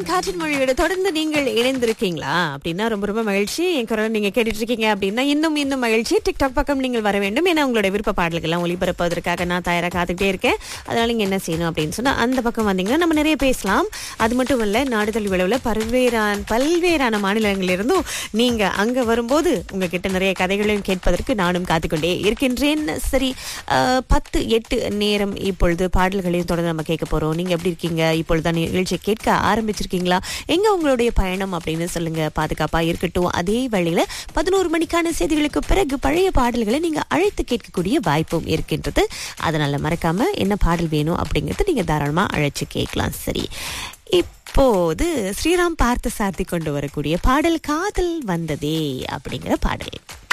காற்றின் மொழியோட தொடர்ந்து நீங்கள் இணைந்திருக்கீங்களா அப்படின்னா ரொம்ப ரொம்ப மகிழ்ச்சி என் குரலை நீங்க கேட்டுட்டு இருக்கீங்க அப்படின்னா இன்னும் இன்னும் மகிழ்ச்சி டிக்டாக் பக்கம் நீங்கள் வர வேண்டும் ஏன்னா உங்களோட விருப்ப பாடல்கள்லாம் ஒளிபரப்புவதற்காக நான் தயாராக காத்துக்கிட்டே இருக்கேன் அதனால நீங்க என்ன செய்யணும் அப்படின்னு சொன்னா அந்த பக்கம் வந்தீங்கன்னா நம்ம நிறைய பேசலாம் அது மட்டும் இல்ல நாடு தள்ளி விளைவுல பல்வேறான பல்வேறான மாநிலங்களிலிருந்தும் நீங்க அங்க வரும்போது உங்ககிட்ட நிறைய கதைகளையும் கேட்பதற்கு நானும் காத்துக்கொண்டே இருக்கின்றேன் சரி அஹ், பத்து எட்டு நேரம் இப்பொழுது பாடல்களையும் தொடர்ந்து நம்ம கேட்க போறோம் நீங்க எப்படி இருக்கீங்க இப்பொழுது நிகழ்ச்சியை கேட்க ஆரம்பிச்சிருக்கீங்களா எங்க உங்களுடைய பயணம் அப்படின்னு சொல்லுங்க பாதுகாப்பா இருக்கட்டும் அதே வேளையில பதினோரு மணிக்கான செய்திகளுக்கு பிறகு பழைய பாடல்களை நீங்க அழைத்து கேட்கக்கூடிய வாய்ப்பும் இருக்கின்றது அதனால மறக்காம என்ன பாடல் வேணும் அப்படிங்கறது நீங்க தாராளமா அழைச்சு கேட்கலாம் சரி இப்போது ஸ்ரீராம் பார்த்த சார்த்தி கொண்டு வரக்கூடிய பாடல் காதல் வந்ததே அப்படிங்கிற பாடல்